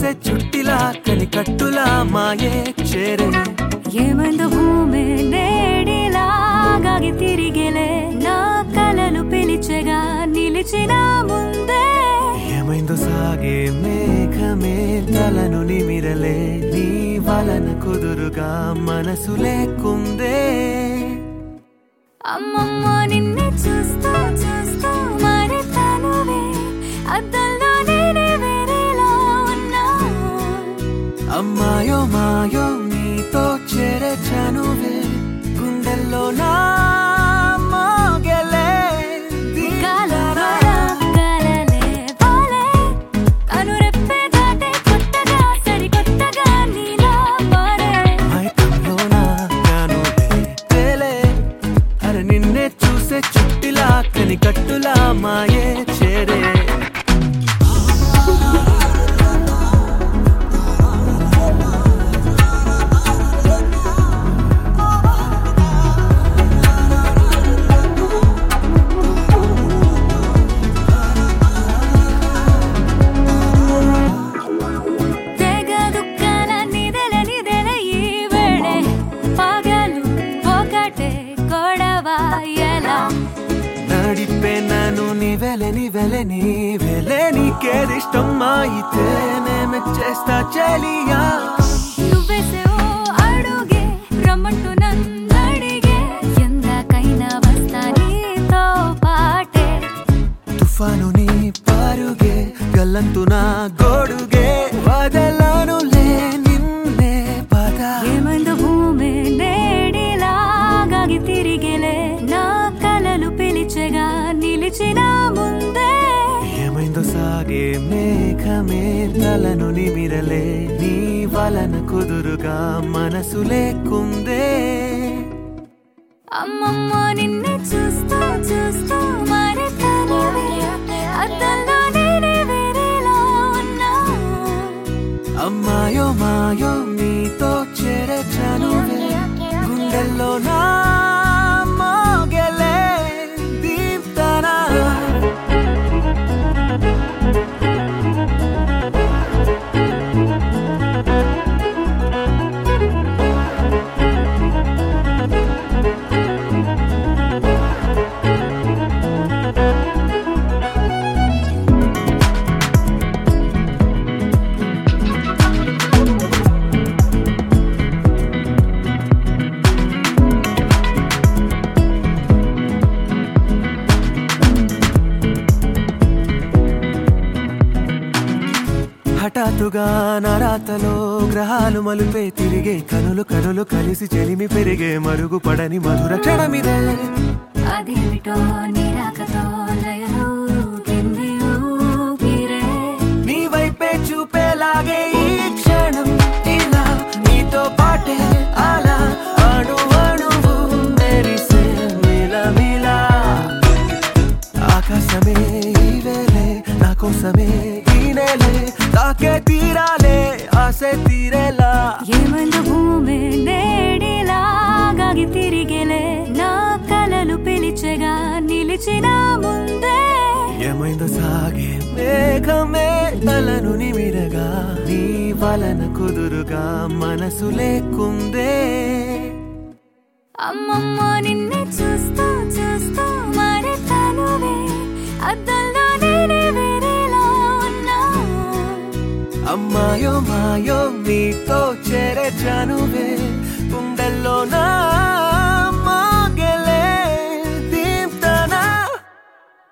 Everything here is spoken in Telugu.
చూసే చుట్టిలా కని కట్టులా మాయే చేరే ఏమందు భూమి నేడిలాగాగి తిరిగేలే నా కలలు పిలిచెగా నిలిచిన ముందే ఏమైందో సాగే మేఘమే తలను నిమిరలే నీ వలన కుదురుగా మనసు లేకుందే అమ్మమ్మ నిన్ను చూస్తూ చూస్తూ మరి తనువే అద్దంలో నేనే వేరేలా ఉన్నా అమ్మాయో మాయో నీతో చేరే చనువే గుండెల్లో నా మోగెలే గాలరా గాలలే వాలే కనురెప్పే దాటే కొత్తగా సరికొత్తగా నీలా మారే మైకంలో నా కనువే తేలే అరే నిన్నే చూసే చుట్టిలా కని కట్టులా మాయే చేరే తెగ దుఃఖాల నిదల నిదల ఈ వేళೆ పగలు ఒకటే గొడవ ఎలా నడిపే నన్ను నీవెలే నీవెలే నీవెలే నీకేదిష్టం అయితే నేమె చేస్తా చెలియా నువ్వేసే ఓ అడుగే రమ్మంటూ నన్నడిగే ఎందాకైనా వస్తా నీతో పాటే తుఫాను నీ పారుగే గల్లంతు నా గోడుగే వదలను లే నిన్నే పద ఏమందు భూమి నేడిలాగాగి తిరిగేలే నా కలలు పిలిచెగా నిలిచిన ముందే ఏమైందో సాగే మేఘమే తలను నిమిరలే నీ వలన కుదురుగా మనసు లేకుందే అమ్మమ్మ నిన్ను చూస్తూ చూస్తూ మరి తనువే అద్దంలో నేనే వేరేలా ఉన్నా అమ్మాయో మాయో నీతో చేరే చనువే గుండెల్లో నా మోగెలే దీప్తనా హఠాత్తుగా నరాతలో గ్రహాలు మలుపే తిరిగే కనులు కనులు కలిసి చెలిమి పెరిగే మరుగు పడని మధుర క్షణమిదే అదేమిటో నిరాకతో లయలు కింది ఊపిరే నీ వైపే చూపేలాగే ఈ క్షణం ఇలా నీతో పాటే అలా అణు అణువు మెరిసే మిలమిలా ఆకాశమే ఈ వేలే నా కోసమే ఈ నేలే తాకే తీరాలే ఆసే తీరేలా ఏమందు భూమి నేడిలాగాగి తిరిగేలే నా కలలు పిలిచెగా నిలిచిన ముందే ఏమైందో సాగే మేఘమే తలను నిమిరగా నీ వలన కుదురుగా మనసు లేకుందే అమ్మమ్మ నిన్ను చూస్తూ చూస్తూ మరి తనువే అద్దంలో నేనే వేరేలా ఉన్నా అమ్మాయో మాయో నీతో చేరే చనువే గుండెల్లో నా